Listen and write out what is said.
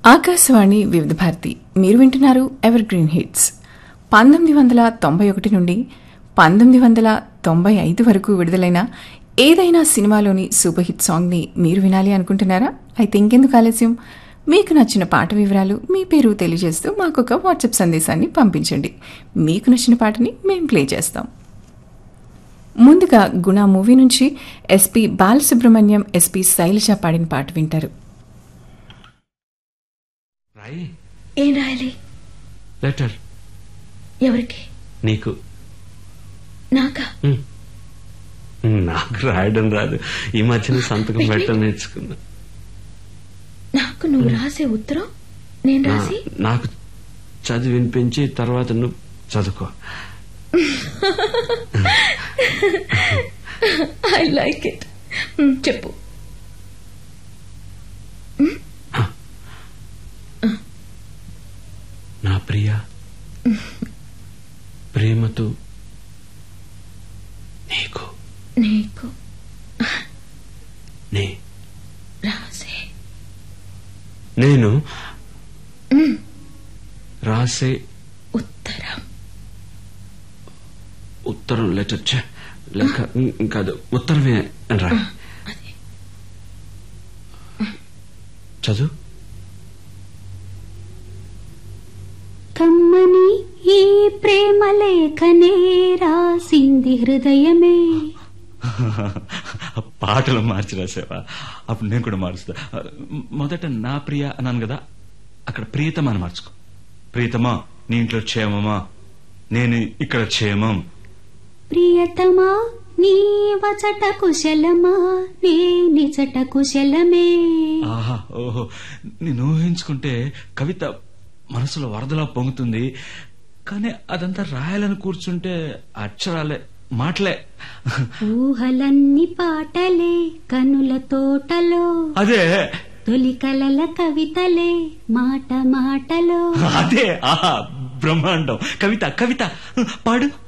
ఆకాశవాణి వివిధ భారతి మీరు వింటున్నారు ఎవర్ గ్రీన్ హిట్స్ పంతొమ్మిది వందల తొంభై ఒకటి నుండి పంతొమ్మిది వందల తొంభై ఐదు వరకు విడుదలైన ఏదైనా సినిమాలోని సూపర్ హిట్ సాంగ్ని మీరు వినాలి అనుకుంటున్నారా అయితే ఇంకెందుకు ఆలస్యం మీకు నచ్చిన పాట వివరాలు మీ పేరు తెలియజేస్తూ మాకు ఒక వాట్సాప్ సందేశాన్ని పంపించండి మీకు నచ్చిన పాటని మేము ప్లే చేస్తాం ముందుగా గుణ మూవీ నుంచి ఎస్పి బాలసుబ్రహ్మణ్యం ఎస్పి శైలజ పాడిన పాట వింటారు రాయి ఏం రాయాలి లెటర్ ఎవరికి నీకు నాకా ఉమ్. నాకు రాయడం రాదు ఈ మధ్యన సంతకం పెట్టడం నేర్చుకున్నా నాకు నువ్వు రాసే ఉత్తరం నేను నా- రాసి నాకు చదివి వినిపించి తర్వాత నువ్వు చదువుకో ఐ లైక్ ఇట్ చెప్పు నా ప్రియ ప్రేమతో నీకు నీకు నే రాసే నేను రాసే ఉత్తరం ఉత్తరం లెటర్ ఛే, లెక్క ఉమ్, కాదు ఉత్తరమే అని రా అదే చదువు కమ్మని ఈ ప్రేమ లేఖనే రాసింది హృదయమే పాటలు మార్చి రాసావా అప్పుడు నేను కూడా మారుస్తా మొదట నా ప్రియ అన్నాను కదా అక్కడ ప్రియతమా అని మార్చుకో ప్రియతమా నీ ఇంట్లో క్షేమమా నేను ఇక్కడ క్షేమం ప్రియతమా నీ వచట కుశలమా నే నిజట కుశలమే ఆహా ఓహో నేను ఊహించుకుంటే కవిత మనసులో వరదలా పొంగుతుంది కానీ అదంతా రాయాలని కూర్చుంటే అక్షరాలే మాటలే ఊహలన్ని పాటలే కనుల తోటలో అదే తొలి కలల కవితలే మాట మాటలో అదే ఆహా బ్రహ్మాండం కవిత కవిత పాడు